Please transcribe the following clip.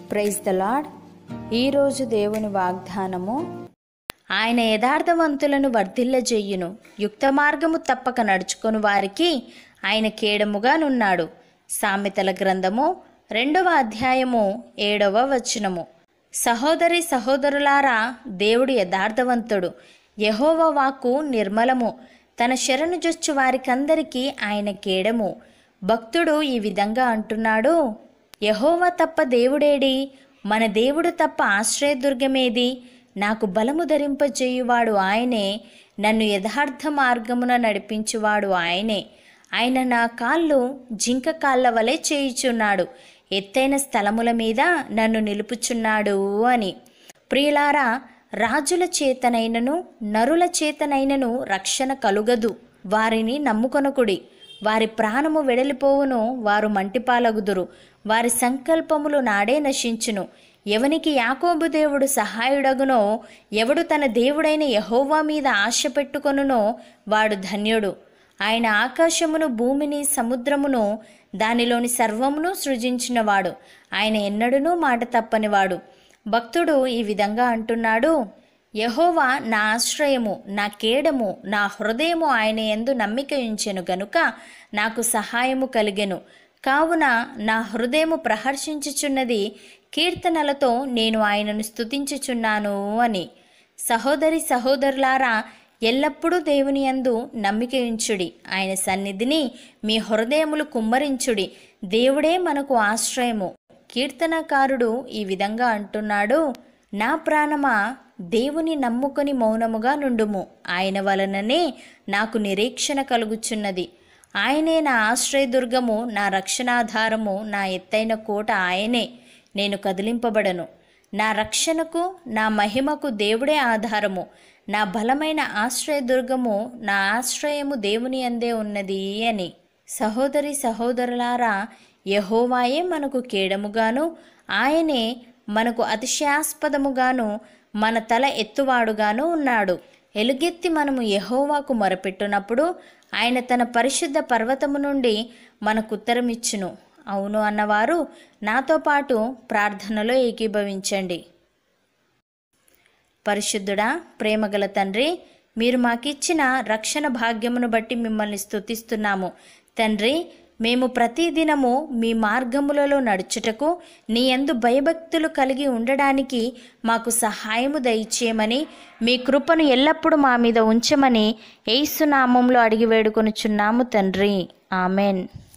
praise the lord ఈరోజు దేవుని వాగ్దానము ఆయన యథార్థవంతులను వర్ధిల్లజెయ్యును యుక్త మార్గము తప్పక నడుచుకొని వారికి ఆయన కేడముగా నున్నాడు సామెతల గ్రంథము రెండవ అధ్యాయము ఏడవ వచనము సహోదరి సహోదరులారా దేవుడు యథార్థవంతుడు యహోవ వాక్కు నిర్మలము తన శరణు జొచ్చు వారికందరికీ ఆయన కేడము భక్తుడు ఈ విధంగా అంటున్నాడు యహోవ తప్ప దేవుడేడి మన దేవుడు తప్ప ఆశ్రయదుర్గమేది నాకు బలము ధరింపజేయువాడు ఆయనే నన్ను యథార్థ మార్గమున నడిపించువాడు ఆయనే ఆయన నా కాళ్ళు జింక కాళ్ళ వలె చేయుచున్నాడు ఎత్తైన స్థలముల మీద నన్ను నిలుపుచున్నాడు అని ప్రియులారా రాజుల చేతనైనను నరుల చేతనైనను రక్షణ కలుగదు వారిని నమ్ముకొనకుడి వారి ప్రాణము వెడలిపోవును వారు మంటిపాలగుదురు వారి సంకల్పములు నాడే నశించును ఎవనికి యాకోబు దేవుడు సహాయుడగునో ఎవడు తన దేవుడైన యహోవా మీద ఆశ పెట్టుకొనునో వాడు ధన్యుడు ఆయన ఆకాశమును భూమిని సముద్రమును దానిలోని సర్వమును సృజించినవాడు ఆయన ఎన్నడూనూ మాట తప్పనివాడు భక్తుడు ఈ విధంగా అంటున్నాడు యహోవా నా ఆశ్రయము నా కేడము నా హృదయము ఆయన ఎందు నమ్మిక ఉంచెను గనుక నాకు సహాయము కలిగెను కావున నా హృదయము ప్రహర్షించుచున్నది కీర్తనలతో నేను ఆయనను స్తుతించుచున్నాను అని సహోదరి సహోదరులారా ఎల్లప్పుడూ దేవుని యందు నమ్మిక ఉంచుడి ఆయన సన్నిధిని మీ హృదయములు కుమ్మరించుడి దేవుడే మనకు ఆశ్రయము కీర్తనకారుడు ఈ విధంగా అంటున్నాడు నా ప్రాణమా దేవుని నమ్ముకొని మౌనముగా నుండుము ఆయన వలననే నాకు నిరీక్షణ కలుగుచున్నది ఆయనే నా ఆశ్రయదుర్గము నా రక్షణాధారము నా ఎత్తైన కోట ఆయనే నేను కదిలింపబడను నా రక్షణకు నా మహిమకు దేవుడే ఆధారము నా బలమైన ఆశ్రయదుర్గము నా ఆశ్రయము దేవుని అందే ఉన్నది అని సహోదరి సహోదరులారా యహోవాయే మనకు కేడముగాను ఆయనే మనకు అతిశయాస్పదముగాను మన తల ఎత్తువాడుగాను ఉన్నాడు ఎలుగెత్తి మనము యహోవాకు మొరపెట్టునప్పుడు ఆయన తన పరిశుద్ధ పర్వతము నుండి మనకు ఉత్తరమిచ్చును అవును అన్నవారు నాతో పాటు ప్రార్థనలో ఏకీభవించండి పరిశుద్ధుడా ప్రేమగల తండ్రి మీరు మాకిచ్చిన రక్షణ భాగ్యమును బట్టి మిమ్మల్ని స్తుతిస్తున్నాము తండ్రి మేము ప్రతిదినము మీ మార్గములలో నడుచుటకు నీ యందు భయభక్తులు కలిగి ఉండడానికి మాకు సహాయము దయచేయమని మీ కృపను ఎల్లప్పుడూ మా మీద ఉంచమని ఏసునామంలో అడిగి వేడుకొనుచున్నాము తండ్రి ఆమెన్